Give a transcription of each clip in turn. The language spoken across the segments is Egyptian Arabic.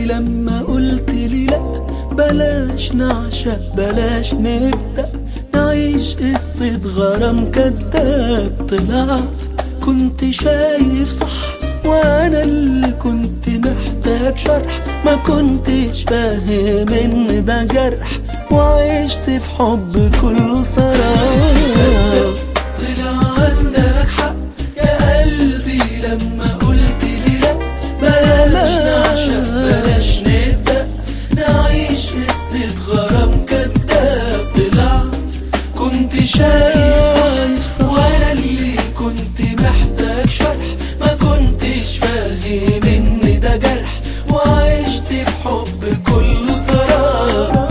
لما قلت لي لا بلاش نعشق بلاش نبدأ نعيش قصة غرام كداب طلعت كنت شايف صح وانا اللي كنت محتاج شرح ما كنتش فاهم ان ده جرح وعشت في حب كله صراحة طلع عندك حق يا قلبي لما قلت لي لا بلاش نعشق بلاش نبدأ نعيش قصة غرام كداب طلعت كنت شايف صح وانا اللي كنت محتاج شرح ما كنتش فاهم ان ده جرح وعشت في حب كله صراحة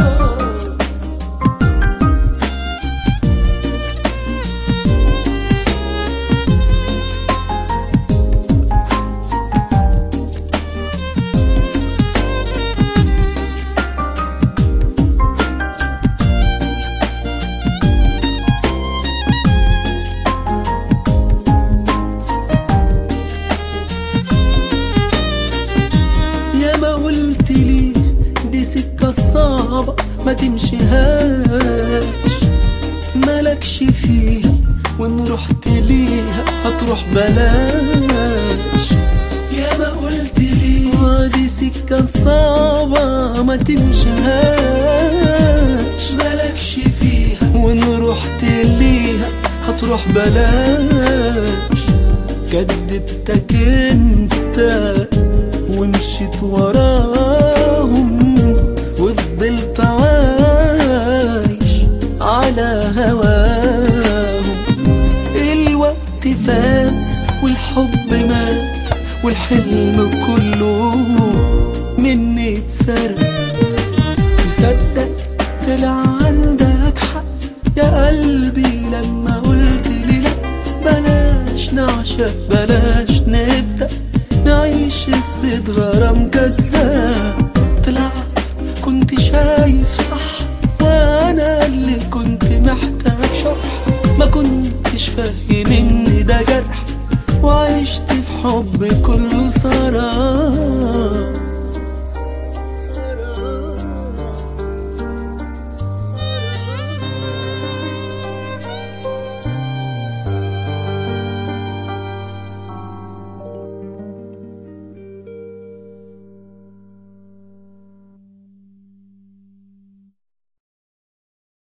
يا ما قلت لي دي سكة صعبة ما تمشيهاش مالكش فيها وان رحت ليها هتروح بلاش يا ما قلت لي آه دي سكة صعبة ما تمشيهاش مالكش فيها وان رحت ليها هتروح بلاش كدبتك انت ومشيت وراهم وفضلت عايش على هواهم الوقت فات والحب مات والحلم كله مني اتسرق تصدق طلع عندك حق يا قلبي لما قلت لي لا بلاش نعشق بلاش نبدأ نعيش قصة غرام كداب طلعت كنت شايف صح وانا اللي كنت محتاج شرح ما كنتش فاهم ان ده جرح وعشت في حب كله صراحة